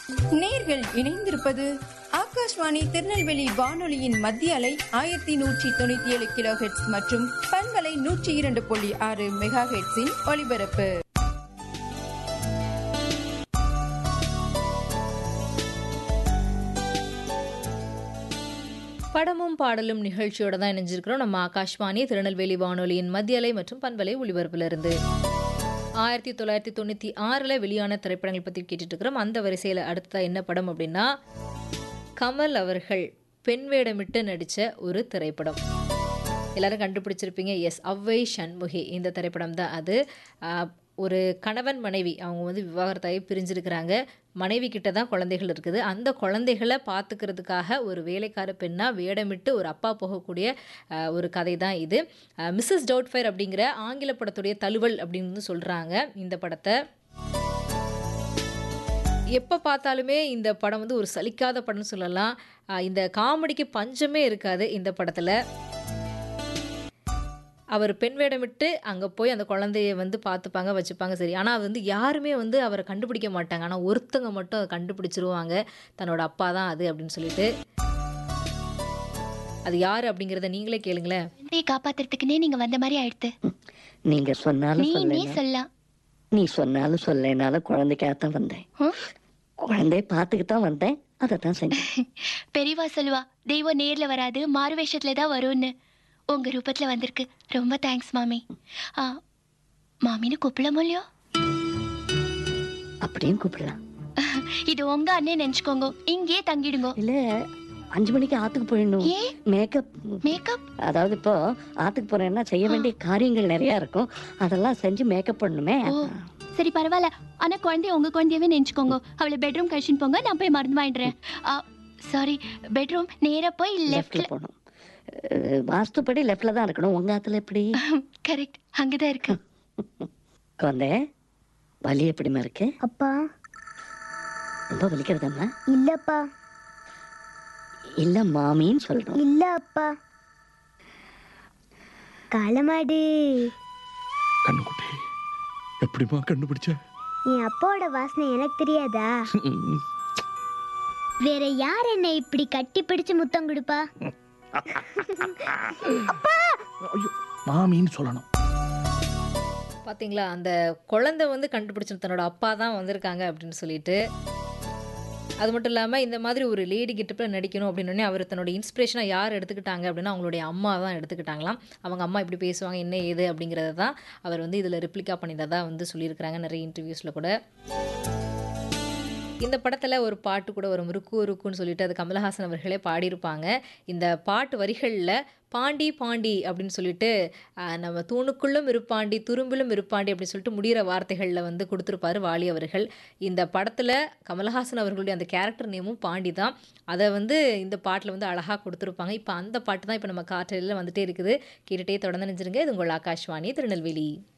நேர்கள் இணைந்திருப்பது ஆகாஷ்வாணி திருநெல்வேலி வானொலியின் மத்திய அலை ஆயிரத்தி நூற்றி தொண்ணூத்தி ஏழு கிலோ ஹெட்ஸ் மற்றும் பண்பலை நூற்றி இரண்டு புள்ளி ஆறு மெகா ஹெட்ஸின் ஒலிபரப்பு படமும் பாடலும் நிகழ்ச்சியோட தான் இணைஞ்சிருக்கிறோம் நம்ம ஆகாஷ்வாணி திருநெல்வேலி வானொலியின் மத்திய அலை மற்றும் பண்பலை ஒளிபரப்பிலிருந்து ஆயிரத்தி தொள்ளாயிரத்தி தொண்ணூற்றி ஆறில் வெளியான திரைப்படங்கள் பற்றி கேட்டுட்டு இருக்கிறோம் அந்த வரிசையில் அடுத்த என்ன படம் அப்படின்னா கமல் அவர்கள் பெண் வேடமிட்டு நடித்த ஒரு திரைப்படம் எல்லாரும் கண்டுபிடிச்சிருப்பீங்க எஸ் அவ்வை சண்முகி இந்த திரைப்படம் தான் அது ஆஹ், ஒரு கணவன் மனைவி அவங்க வந்து விவாகரத்தாகி பிரிஞ்சிருக்கிறாங்க மனைவி கிட்ட தான் குழந்தைகள் இருக்குது அந்த குழந்தைகளை பார்த்துக்கிறதுக்காக ஒரு வேலைக்கார பெண்ணாக வேடமிட்டு ஒரு அப்பா போகக்கூடிய ஆஹ், ஒரு கதை தான் இது மிஸ்ஸஸ் டவுட்ஃபயர் அப்படிங்கிற ஆங்கில படத்துடைய தழுவல் அப்படின்னு சொல்கிறாங்க இந்த படத்தை எப்போ பார்த்தாலுமே இந்த படம் வந்து ஒரு சலிக்காத படம்னு சொல்லலாம் ஆஹ் இந்த காமெடிக்கு பஞ்சமே இருக்காது இந்த படத்தில் அவர் பெண் வேடமிட்டு அங்கே போய் அந்த குழந்தைய வந்து பார்த்துப்பாங்க வச்சுப்பாங்க சரி ஆனால் அது வந்து யாருமே வந்து அவரை கண்டுபிடிக்க மாட்டாங்க ஆனால் ஒருத்தங்க மட்டும் அதை கண்டுபிடிச்சிருவாங்க தன்னோட அப்பா தான் அது அப்படின்னு சொல்லிட்டு அது யார் அப்படிங்கிறத நீங்களே கேளுங்களேன் குழந்தையை காப்பாத்துறதுக்குன்னே நீங்க வந்த மாதிரி ஆயிடுத்து நீங்க சொன்னாலும் நீ நீ சொல்ல சொல்லலாம் நீ சொன்னாலும் சொல்லனாலும் குழந்தைக்காகத்தான் வந்தேன் ஹம்? குழந்தைய பார்த்துக்கிட்டு தான் வந்தேன் அதை தான் செஞ்சேன் பெரியவா சொல்லுவா தெய்வம் நேர்ல வராது மாறு வேஷத்துல தான் வரும்னு உங்க ரூபத்துல வந்திருக்கு ரொம்ப தேங்க்ஸ் மாமி ஆ, மாமின்னு கூப்பிடலாமோ இல்லையோ அப்படியும் கூப்பிடலாம் இது உங்க அண்ணே நினைச்சுக்கோங்க இங்கேயே தங்கிடுங்க இல்ல அஞ்சு மணிக்கு ஆத்துக்கு போயிடணும் ஏன் மேக்கப் மேக்கப் அதாவது இப்போ ஆத்துக்கு போறேன்னா செய்ய வேண்டிய காரியங்கள் நிறைய இருக்கும் அதெல்லாம் செஞ்சு மேக்கப் பண்ணணுமே ஓ சரி பரவாயில்ல ஆனா குழந்தைய உங்க குழந்தையவே நினைச்சுக்கோங்க அவளை பெட்ரூம் கழிச்சுன்னு போங்க நான் போய் மருந்து வாங்கிடுறேன் சாரி பெட்ரூம் நேரா போய் லெஃப்ட்ல லெஃப்ட்ல போகணும் அஹ், வாஸ்துப்படி லெஃப்ட்ல தான் இருக்கணும் உங்க ஆத்துல எப்படி கரெக்ட் அங்கதான் இருக்கு குழந்தை வலி எப்படிமா இருக்கு அப்பா ரொம்ப வலிக்கிறதாம்மா இல்லப்பா இல்ல மாமின்னு சொல்றோம் இல்ல அப்பா காலமாடு கண்ணுக்குட்டி எப்படிமா கண்டுபிடிச்ச என் அப்பாவோட வாசனை எனக்கு தெரியாதா வேற யார் என்னை இப்படி கட்டி பிடிச்சு முத்தம் கொடுப்பா ஐயோ மாமின்னு சொல்லணும் பார்த்தீங்களா அந்த குழந்தை வந்து கண்டுபிடிச்ச தன்னோட அப்பா தான் வந்திருக்காங்க அப்படின்னு சொல்லிட்டு அது மட்டும் இல்லாமல் இந்த மாதிரி ஒரு லேடி கிட்டப்பில் நடிக்கணும் அப்படின்னே அவர் தன்னோட இன்ஸ்பிரேஷனாக யார் எடுத்துக்கிட்டாங்க அப்படின்னா அவங்களுடைய அம்மா தான் எடுத்துக்கிட்டாங்களாம் அவங்க அம்மா இப்படி பேசுவாங்க என்ன ஏது அப்படிங்கிறத தான் அவர் வந்து இதில் ரிப்ளிகா பண்ணியதாக வந்து சொல்லியிருக்கிறாங்க நிறைய இன்டர்வியூஸில் கூட இந்த படத்தில் ஒரு பாட்டு கூட வரும் ருக்கு ருக்குன்னு சொல்லிட்டு அது கமலஹாசன் அவர்களே பாடியிருப்பாங்க இந்த பாட்டு வரிகளில் பாண்டி பாண்டி அப்படின்னு சொல்லிட்டு ஆஹ், நம்ம தூணுக்குள்ளும் இருப்பாண்டி துரும்பிலும் இருப்பாண்டி அப்படின்னு சொல்லிட்டு முடிகிற வார்த்தைகளில் வந்து கொடுத்துருப்பாரு வாலி அவர்கள் இந்த படத்தில் கமலஹாசன் அவர்களுடைய அந்த கேரக்டர் நேமும் பாண்டி தான் அதை வந்து இந்த பாட்டில் வந்து அழகாக கொடுத்துருப்பாங்க இப்போ அந்த பாட்டு தான் இப்போ நம்ம காற்றலில் வந்துட்டே இருக்குது கேட்டுகிட்டே தொடர்ந்து நினைச்சிருங்க இது உங்கள் ஆகாஷ்வாணி திருநெல்வேலி